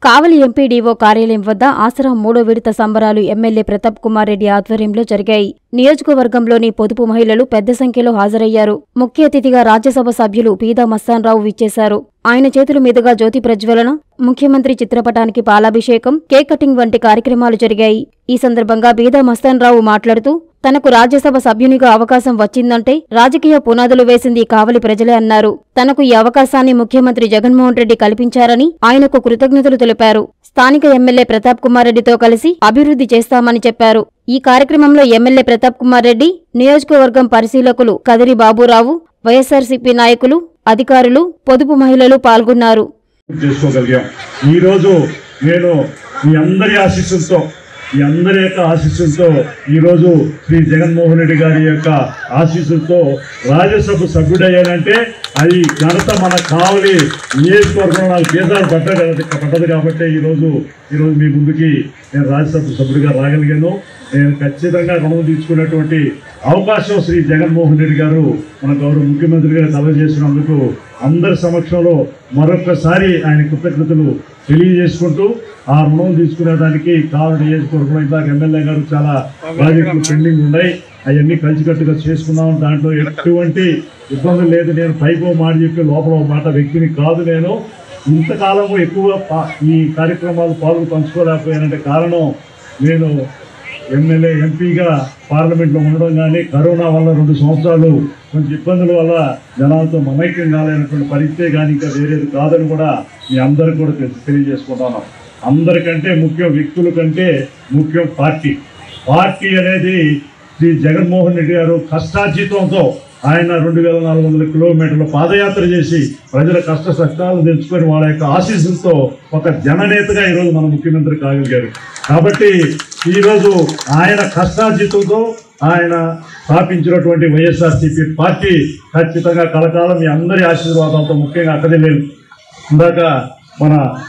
కావలి MPDO కార్యాలయం వద్ద ఆసరా మూడో విడత సంబరాలు ఎమ్మెల్యే ప్రతాప్ కుమార్ రెడ్డి ఆధ్వర్యంలో జరిగాయి నియోజకవర్గంలోని పొదుపు మహిళలు పెద్ద సంఖ్యలో హాజరయ్యారు ముఖ్య అతిథిగా రాజ్యసభ సభ్యులు పీదా మస్తాన్రావు విచ్చేశారు ఆయన చేతుల మీదుగా జ్యోతి ప్రజ్వలన ముఖ్యమంత్రి చిత్రపటానికి పాలాభిషేకం కేక్ కటింగ్ వంటి కార్యక్రమాలు జరిగాయి ఈ సందర్భంగా బీదా మస్తాన్రావు మాట్లాడుతూ తనకు రాజ్యసభ సభ్యునిగా అవకాశం వచ్చిందంటే రాజకీయ పునాదులు వేసింది కావలి ప్రజలే అన్నారు తనకు ఈ అవకాశాన్ని ముఖ్యమంత్రి జగన్మోహన్ రెడ్డి కల్పించారని ఆయనకు కృతజ్ఞతలు తెలిపారు స్థానిక ఎమ్మెల్యే ప్రతాప్ కుమార్ రెడ్డితో కలిసి అభివృద్ధి చేస్తామని చెప్పారు ఈ కార్యక్రమంలో ఎమ్మెల్యే ప్రతాప్ కుమార్ రెడ్డి నియోజకవర్గం పరిశీలకులు కదిరి బాబురావు వైఎస్ఆర్సీపీ నాయకులు అధికారులు పొదుపు మహిళలు పాల్గొన్నారు చేసుకోగలిగాం ఈరోజు నేను మీ అందరి ఆశీస్సులతో మీ అందరి యొక్క ఆశీస్సులతో ఈరోజు శ్రీ జగన్మోహన్ రెడ్డి గారి యొక్క ఆశీస్సులతో రాజ్యసభ సభ్యుడయ్యానంటే అది ఘనత మన కావలి నియోజకవర్గంలో నాకు కేంద్రాలు పడ్డ పడ్డది కాబట్టి ఈరోజు ఈరోజు మీ ముందుకి నేను రాజ్యసభ సభ్యుడిగా రాగలిగాను నేను ఖచ్చితంగా రుణం తీసుకున్నటువంటి అవకాశం శ్రీ జగన్మోహన్ రెడ్డి గారు మన గౌరవ ముఖ్యమంత్రి గారు కలగజేసినందుకు అందరి సమక్షంలో మరొకసారి ఆయన కృతజ్ఞతలు తెలియజేసుకుంటూ ఆ రుణం తీసుకునేదానికి కావలి నియోజకవర్గంలో ఇందాక ఎమ్మెల్యే గారు చాలా ప్రాజెక్టులు పెండింగ్ ఉన్నాయి అవన్నీ కలిసికట్టుగా చేసుకున్నాం దాంట్లో ఎటువంటి ఇబ్బంది లేదు నేను పైకో మాట చెప్పి లోపల ఒక మాట వ్యక్తిని కాదు నేను ఇంతకాలము ఎక్కువ పా- ఈ కార్యక్రమాలు పాల్గొని పంచుకోలేకపోయానంటే కారణం నేను ఎమ్మెల్యే ఎంపీగా పార్లమెంట్లో ఉండడం కానీ కరోనా వల్ల రెండు సంవత్సరాలు కొంచెం ఇబ్బందుల వల్ల జనాలతో మమైక్యం కాలేనటువంటి పరిస్థితే కానీ ఇంకా వేరేది కాదని కూడా మీ అందరికి కూడా తెలి- తెలియజేసుకుంటాను అందరికంటే ముఖ్యం వ్యక్తుల కంటే ముఖ్యం పార్టీ పార్టీ అనేది శ్రీ జగన్మోహన్ రెడ్డి గారు కష్టార్జితంతో ఆయన రెండు వేల నాలుగు వందల కిలోమీటర్ల పాదయాత్ర చేసి ప్రజల కష్ట కష్టాలు తెచ్చుకొని వాళ్ళ యొక్క ఆశీస్సులతో ఒక జననేతగా ఈరోజు మన ముఖ్యమంత్రి కాగలిగారు కాబట్టి ఈరోజు ఆయన కష్టార్జితంతో ఆయన స్థాపించినటువంటి వైఎస్ఆర్సీపీ పార్టీ ఖచ్చితంగా కలకాలం మీ అందరి ఆశీర్వాదాలతో ముఖ్యంగా అక్కడే లేదు ఇందాక మన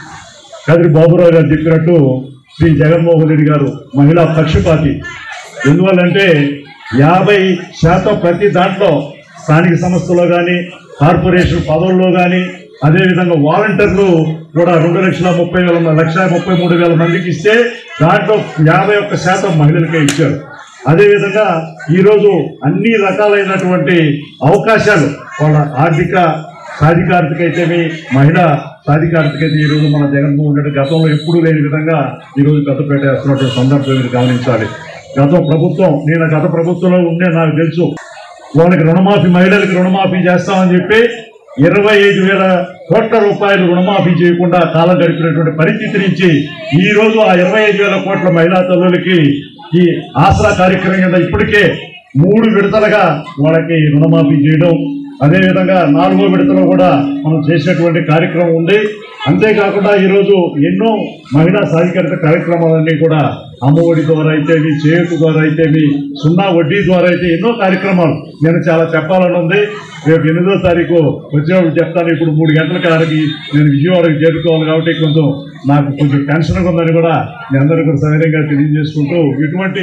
కదిరి బాబురావు గారు చెప్పినట్టు శ్రీ జగన్మోహన్ రెడ్డి గారు మహిళా పక్షపాతి ఎందువల్లంటే యాభై శాతం ప్రతి దాంట్లో స్థానిక సంస్థల్లో కానీ కార్పొరేషన్ పదవుల్లో కానీ అదేవిధంగా వాలంటీర్లు కూడా రెండు లక్షల ముప్పై వేల మ- లక్ష ముప్పై మూడు వేల మందికి ఇస్తే దాంట్లో యాభై ఒక్క శాతం మహిళలకే ఇచ్చారు అదేవిధంగా ఈరోజు అన్ని రకాలైనటువంటి అవకాశాలు వాళ్ళ ఆర్థిక సాధికారతకి అయితేమి మహిళా సాధికారతకి అయితే ఈరోజు మన జగన్మోహన్ రెడ్డి గతంలో ఎప్పుడూ లేని విధంగా ఈరోజు పెద్దపేట వేస్తున్నటువంటి సందర్భం మీరు గమనించాలి గత ప్రభుత్వం నేను గత ప్రభుత్వంలో ఉండే నాకు తెలుసు వాళ్ళకి రుణమాఫీ మహిళలకు రుణమాఫీ చేస్తామని చెప్పి ఇరవై ఐదు వేల కోట్ల రూపాయలు రుణమాఫీ చేయకుండా కాలం గడిపినటువంటి పరిస్థితి నుంచి ఈ రోజు ఆ ఇరవై ఐదు వేల కోట్ల మహిళా తల్లులకి ఈ ఆసరా కార్యక్రమం కింద ఇప్పటికే మూడు విడతలుగా వాళ్ళకి రుణమాఫీ చేయడం అదేవిధంగా నాలుగో విడతలో కూడా మనం చేసేటువంటి కార్యక్రమం ఉంది అంతేకాకుండా ఈరోజు ఎన్నో మహిళా సాధికారత కార్యక్రమాలన్నీ కూడా అమ్మఒడి ద్వారా అయితేమి చేయూత ద్వారా అయితేమి సున్నా వడ్డీ ద్వారా అయితే ఎన్నో కార్యక్రమాలు నేను చాలా చెప్పాలని ఉంది రేపు ఎనిమిదో తారీఖు వచ్చేవాళ్ళు చెప్తాను ఇప్పుడు మూడు గంటల కాడికి నేను విజయవాడకి చేరుకోవాలి కాబట్టి కొంచెం నాకు కొంచెం టెన్షన్గా ఉందని కూడా మీ అందరికీ కూడా సవినయంగా తెలియజేసుకుంటూ ఇటువంటి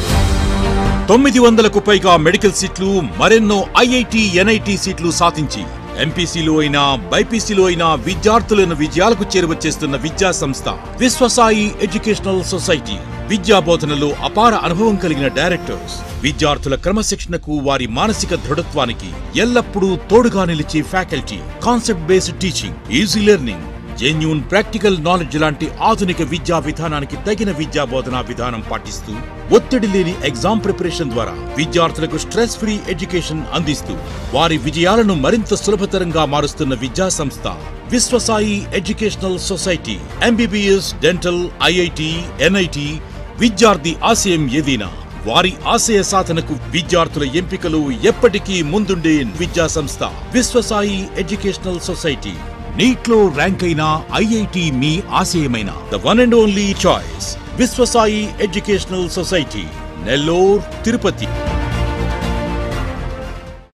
తొమ్మిది వందలకు పైగా మెడికల్ సీట్లు మరెన్నో ఐఐటి ఎన్ఐటి సీట్లు సాధించి ఎంపీసీలో అయినా బైపీసీలో అయినా విద్యార్థులను విజయాలకు చేరువచేస్తున్న విద్యా సంస్థ విశ్వసాయి ఎడ్యుకేషనల్ సొసైటీ విద్యా బోధనలో అపార అనుభవం కలిగిన డైరెక్టర్స్ విద్యార్థుల క్రమశిక్షణకు వారి మానసిక దృఢత్వానికి ఎల్లప్పుడూ తోడుగా నిలిచే faculty concept based teaching easy learning genuine practical knowledge లాంటి ఆధునిక విద్యా విధానానికి తగిన విద్యా బోధనా విధానం పాటిస్తూ ఒత్తిడి లేని ఎగ్జామ్ ప్రిపరేషన్ ద్వారా విద్యార్థులకు స్ట్రెస్ ఫ్రీ ఎడ్యుకేషన్ అందిస్తూ వారి విజయాలను మరింత సులభతరంగా మారుస్తున్న విద్యా సంస్థ Viswasai educational society MBBS dental IIT NIT విద్యార్థి ఆశయం ఏదైనా వారి ఆశయ సాధనకు విద్యార్థుల ఎంపికలు ఎప్పటికీ ముందుండే విద్యా సంస్థ విశ్వసాయి ఎడ్యుకేషనల్ సొసైటీ నీట్లో ర్యాంక్ అయిన ఐఐటి మీ ఆశయమైన the one and only choice Viswasai educational society Nellore Tirupati